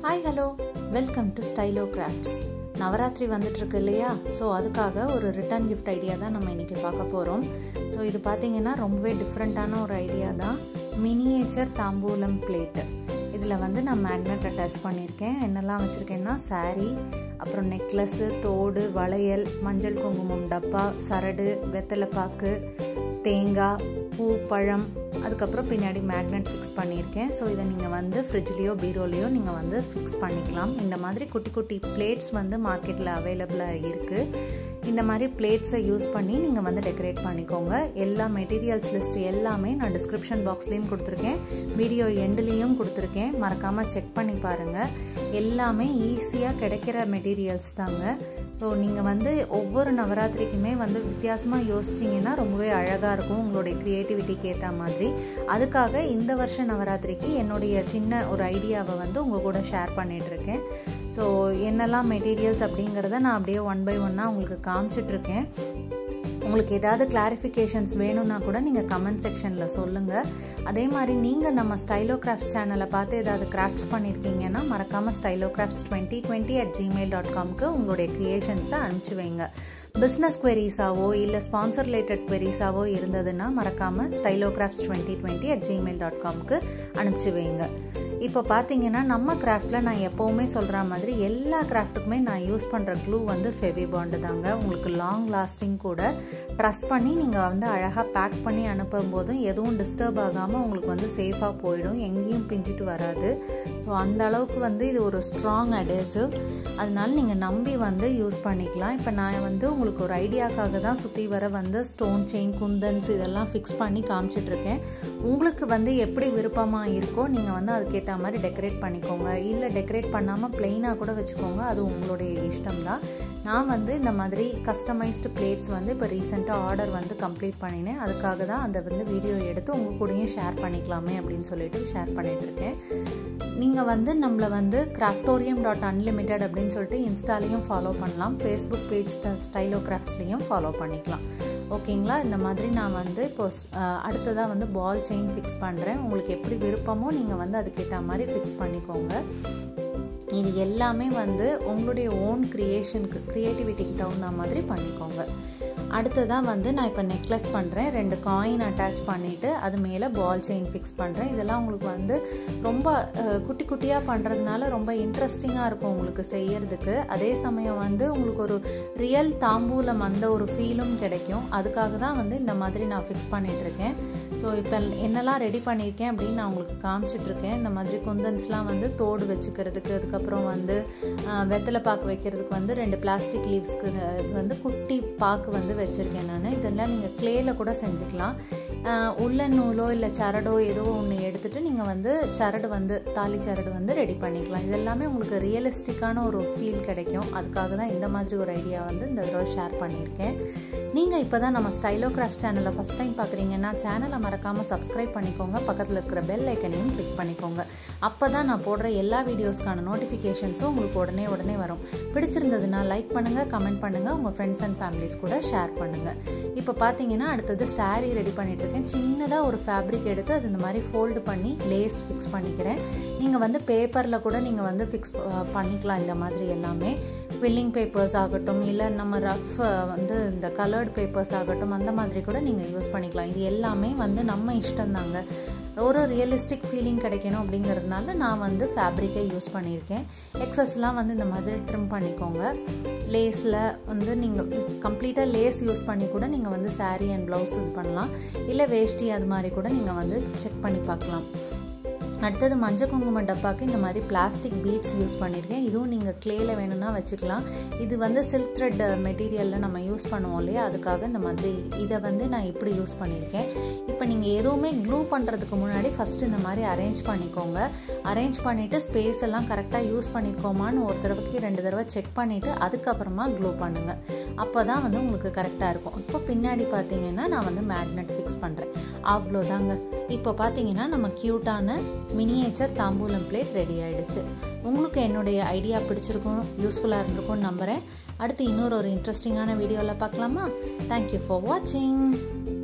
hi hello welcome to Stylo Crafts Navratri வந்துட்டுருக்கு இல்லையா so அதுக்காக ஒரு ரிட்டர்ன் கிஃப்ட் ஐடியா தான் நம்ம இன்றைக்கி பார்க்க போகிறோம் ஸோ இது பார்த்திங்கன்னா ரொம்பவே டிஃப்ரெண்ட்டான ஒரு ஐடியா தான் மினியேச்சர் தாம்பூலம் பிளேட்டு இதில் வந்து நான் மேக்னெட் அட்டாச் பண்ணியிருக்கேன் என்னெல்லாம் வச்சுருக்கேன்னா saree அப்புறம் நெக்லஸ்ஸு தோடு வளையல் மஞ்சள் குங்குமம் டப்பா சரடு வெத்தலைப்பாக்கு தேங்காய் பூ பழம் அதுக்கப்புறம் பின்னாடி மேக்னெட் ஃபிக்ஸ் பண்ணியிருக்கேன் ஸோ இதை நீங்கள் வந்து ஃப்ரிட்ஜ்லேயோ பீரோலையோ நீங்கள் வந்து ஃபிக்ஸ் பண்ணிக்கலாம் இந்த மாதிரி குட்டி குட்டி பிளேட்ஸ் வந்து மார்க்கெட்டில் அவைலபிளாக இருக்குது இந்த மாதிரி பிளேட்ஸை யூஸ் பண்ணி நீங்கள் வந்து டெக்கரேட் பண்ணிக்கோங்க எல்லா மெட்டீரியல்ஸ் லிஸ்ட் எல்லாமே நான் டிஸ்கிரிப்ஷன் பாக்ஸ்லேயும் கொடுத்துருக்கேன் வீடியோ எண்டுலேயும் கொடுத்துருக்கேன் மறக்காமல் செக் பண்ணி பாருங்கள் எல்லாமே ஈஸியாக கிடைக்கிற மெட்டீரியல்ஸ் தாங்க ஸோ நீங்கள் வந்து ஒவ்வொரு நவராத்திரிக்குமே வந்து வித்தியாசமாக யோசிச்சிங்கன்னா ரொம்பவே அழகாக இருக்கும் உங்களுடைய க்ரியேட்டிவிட்டிக்கு ஏற்ற மாதிரி அதுக்காக இந்த வருஷ நவராத்திரிக்கு என்னுடைய சின்ன ஒரு ஐடியாவை வந்து உங்கள் கூட ஷேர் பண்ணிகிட்ருக்கேன் ஸோ என்னெல்லாம் மெட்டீரியல்ஸ் அப்படிங்கிறத நான் அப்படியே ஒன் பை ஒன்னாக உங்களுக்கு காமிச்சிட்ருக்கேன் உங்களுக்கு ஏதாவது கிளாரிஃபிகேஷன்ஸ் வேணும்னா கூட நீங்கள் கமெண்ட் செக்ஷனில் சொல்லுங்கள் அதே மாதிரி நீங்கள் நம்ம ஸ்டைலோ கிராஃப்ட் சேனலை பார்த்து ஏதாவது கிராஃப்ட்ஸ் பண்ணியிருக்கீங்கன்னா மறக்காமல் Stylo Crafts twenty twenty at Gmail dot காம்க்கு உங்களுடைய க்ரியேஷன்ஸை அனுப்பிச்சி வைங்க பிஸ்னஸ் குவெரிஸாவோ இல்லை ஸ்பான்சர் ரிலேட்டட் குவெரிஸாவோ இருந்ததுன்னா மறக்காமல் Stylo Crafts twenty twenty at Gmail dot காம்க்கு அனுப்பிச்சி வைங்க இப்போ பார்த்தீங்கன்னா நம்ம கிராஃப்டில் நான் எப்போவுமே சொல்கிற மாதிரி எல்லா கிராஃப்ட்டுக்குமே நான் யூஸ் பண்ணுற க்ளூ வந்து ஃபெவி பாண்டு தாங்க உங்களுக்கு லாங் லாஸ்டிங் கூட ட்ரஸ்ட் பண்ணி நீங்கள் வந்து அழகாக பேக் பண்ணி அனுப்பும் போதும் எதுவும் டிஸ்டர்ப் ஆகாமல் உங்களுக்கு வந்து சேஃபாக போயிடும் எங்கேயும் பிஞ்சிட்டு வராது ஸோ அந்த அளவுக்கு வந்து இது ஒரு ஸ்ட்ராங் அடேசிவ் அதனால நீங்கள் நம்பி வந்து யூஸ் பண்ணிக்கலாம் இப்போ நான் வந்து உங்களுக்கு ஒரு ஐடியாக்காக தான் சுற்றி வர வந்து ஸ்டோன் செயின் குந்தன்ஸ் இதெல்லாம் ஃபிக்ஸ் பண்ணி காமிச்சிட்ருக்கேன் உங்களுக்கு வந்து எப்படி விருப்பமாக இருக்கோ நீங்கள் வந்து அதுக்கேற்ற மாதிரி டெக்கரேட் பண்ணிக்கோங்க இல்லை டெக்கரேட் பண்ணாமல் ப்ளெயினாக கூட வச்சுக்கோங்க அது உங்களுடைய இஷ்டம் தான் நான் வந்து இந்த மாதிரி கஸ்டமைஸ்டு பிளேட்ஸ் வந்து இப்போ ரீசெண்டாக ஆர்டர் வந்து கம்ப்ளீட் பண்ணினேன் அதுக்காக தான் அந்த வந்து வீடியோ எடுத்து உங்கள் கூடயும் ஷேர் பண்ணிக்கலாமே அப்படின்னு சொல்லிட்டு ஷேர் பண்ணிகிட்ருக்கேன் நீங்கள் வந்து நம்மளை வந்து கிராஃப்டோரியம் டாட் அன்லிமிட்டெட் அப்படின்னு சொல்லிட்டு இன்ஸ்டாலையும் ஃபாலோ பண்ணலாம் ஃபேஸ்புக் பேஜ் ஸ்டைலோ கிராஃப்ட்ஸ்லேயும் ஃபாலோ பண்ணிக்கலாம் ஓகேங்களா இந்த மாதிரி நான் வந்து இப்போ அடுத்ததாக வந்து பால் செயின் ஃபிக்ஸ் பண்ணுறேன் உங்களுக்கு எப்படி விருப்பமோ நீங்கள் வந்து அதுக்கேற்ற மாதிரி ஃபிக்ஸ் பண்ணிக்கோங்க இது எல்லாமே வந்து உங்களுடைய ஓன் க்ரியேஷனுக்கு க்ரியேட்டிவிட்டிக்கு தகுந்த மாதிரி பண்ணிக்கோங்க அடுத்ததாக வந்து நான் இப்போ நெக்லஸ் பண்ணுறேன் ரெண்டு காயின் அட்டாச் பண்ணிவிட்டு அது மேலே பால் செயின் ஃபிக்ஸ் பண்ணுறேன் இதெல்லாம் உங்களுக்கு வந்து ரொம்ப குட்டி குட்டியாக பண்ணுறதுனால ரொம்ப இன்ட்ரெஸ்டிங்காக இருக்கும் உங்களுக்கு செய்யறதுக்கு அதே சமயம் வந்து உங்களுக்கு ஒரு ரியல் தாம்பூலம் அந்த ஒரு ஃபீலும் கிடைக்கும் அதுக்காக தான் வந்து இந்த மாதிரி நான் ஃபிக்ஸ் பண்ணிகிட்ருக்கேன் ஸோ இப்போ என்னெல்லாம் ரெடி பண்ணியிருக்கேன் அப்படின்னு நான் உங்களுக்கு காமிச்சிட்ருக்கேன் இந்த மாதிரி குந்தன்ஸ்லாம் வந்து தோடு வச்சுக்கிறதுக்கு அதுக்கப்புறம் வந்து வெத்தலை பாக்கு வைக்கிறதுக்கு வந்து ரெண்டு பிளாஸ்டிக் லீவ்ஸ்க்கு வந்து குட்டி பாக்கு வந்து வச்சுருக்கேன் நான் இதெல்லாம் நீங்கள் க்ளேயில் கூட செஞ்சுக்கலாம் உள்ளன் நூலோ இல்லை சரடோ ஏதோ ஒன்று எடுத்துகிட்டு நீங்கள் வந்து சரடு வந்து தாலி சரடு வந்து ரெடி பண்ணிக்கலாம் இதெல்லாமே உங்களுக்கு ரியலிஸ்டிக்கான ஒரு ஃபீல் கிடைக்கும் அதுக்காக தான் இந்த மாதிரி ஒரு ஐடியா வந்து இந்த தடவை ஷேர் பண்ணியிருக்கேன் நீங்கள் இப்போ தான் நம்ம ஸ்டைலோ கிராஃப்ட் சேனலை ஃபஸ்ட் டைம் பார்க்குறீங்கன்னா சேனலை மறக்காமல் சப்ஸ்கிரைப் பண்ணிக்கோங்க பக்கத்தில் இருக்கிற பெல் ஐக்கனையும் கிளிக் பண்ணிக்கோங்க அப்போ தான் நான் போடுற எல்லா வீடியோஸ்க்கான நோட்டிஃபிகேஷன்ஸும் உங்களுக்கு உடனே உடனே வரும் பிடிச்சிருந்ததுன்னா லைக் பண்ணுங்கள் கமெண்ட் பண்ணுங்கள் உங்கள் ஃப்ரெண்ட்ஸ் அண்ட் ஃபேமிலிஸ் கூட ஷேர் பண்ணுங்கள் இப்போ பார்த்தீங்கன்னா அடுத்தது சாரீ ரெடி பண்ணிகிட்ருக்கேன் சின்னதாக ஒரு ஃபேப்ரிக் எடுத்து அது இந்த மாதிரி ஃபோல்டு பண்ணி லேஸ் ஃபிக்ஸ் பண்ணிக்கிறேன் நீங்கள் வந்து பேப்பரில் கூட நீங்கள் வந்து ஃபிக்ஸ் பண்ணிக்கலாம் இந்த மாதிரி எல்லாமே ஃபில்லிங் பேப்பர்ஸ் ஆகட்டும் இல்லை நம்ம ரஃப் வந்து இந்த கலர்ட் பேப்பர்ஸ் ஆகட்டும் அந்த மாதிரி கூட நீங்கள் யூஸ் பண்ணிக்கலாம் இது எல்லாமே வந்து நம்ம இஷ்டம்தாங்க ஒரு ரியலிஸ்டிக் ஃபீலிங் கிடைக்கணும் அப்படிங்கிறதுனால நான் வந்து ஃபேப்ரிக்கை யூஸ் பண்ணியிருக்கேன் எக்ஸஸ்லாம் வந்து இந்த மாதிரி ட்ரிம் பண்ணிக்கோங்க லேஸில் வந்து நீங்கள் கம்ப்ளீட்டாக லேஸ் யூஸ் பண்ணி கூட நீங்கள் வந்து சாரீ அண்ட் ப்ளவுஸ் இது பண்ணலாம் இல்லை வேஷ்டி அது மாதிரி கூட நீங்கள் வந்து செக் பண்ணி பார்க்கலாம் அடுத்தது மஞ்சள் குங்கும டப்பாக்கு இந்த மாதிரி பிளாஸ்டிக் பீட்ஸ் யூஸ் பண்ணியிருக்கேன் இதுவும் நீங்கள் க்ளேயில் வேணும்னா வச்சுக்கலாம் இது வந்து சில்க் த்ரெட் மெட்டீரியலில் நம்ம யூஸ் பண்ணுவோம் இல்லையா அதுக்காக இந்த மாதிரி இதை வந்து நான் இப்படி யூஸ் பண்ணியிருக்கேன் இப்போ நீங்கள் எதுவுமே க்ளூ பண்ணுறதுக்கு முன்னாடி ஃபஸ்ட்டு இந்த மாதிரி அரேஞ்ச் பண்ணிக்கோங்க அரேஞ்ச் பண்ணிவிட்டு ஸ்பேஸ் எல்லாம் கரெக்டாக யூஸ் பண்ணியிருக்கோமான்னு ஒரு தடவைக்கு ரெண்டு தடவை செக் பண்ணிவிட்டு அதுக்கப்புறமா க்ளூ பண்ணுங்கள் அப்போ தான் வந்து உங்களுக்கு கரெக்டாக இருக்கும் இப்போ பின்னாடி பார்த்தீங்கன்னா நான் வந்து மேக்னெட் ஃபிக்ஸ் பண்ணுறேன் அவ்வளோதாங்க இப்போ பார்த்தீங்கன்னா நம்ம க்யூட்டான மினியேச்சர் தாம்பூலம் பிளேட் ரெடி ஆயிடுச்சு உங்களுக்கு என்னுடைய ஐடியா பிடிச்சிருக்கும் யூஸ்ஃபுல்லாக இருந்திருக்கும்னு நம்புகிறேன் அடுத்து இன்னொரு ஒரு இன்ட்ரெஸ்டிங்கான வீடியோவில் பார்க்கலாமா தேங்க்யூ ஃபார் வாட்சிங்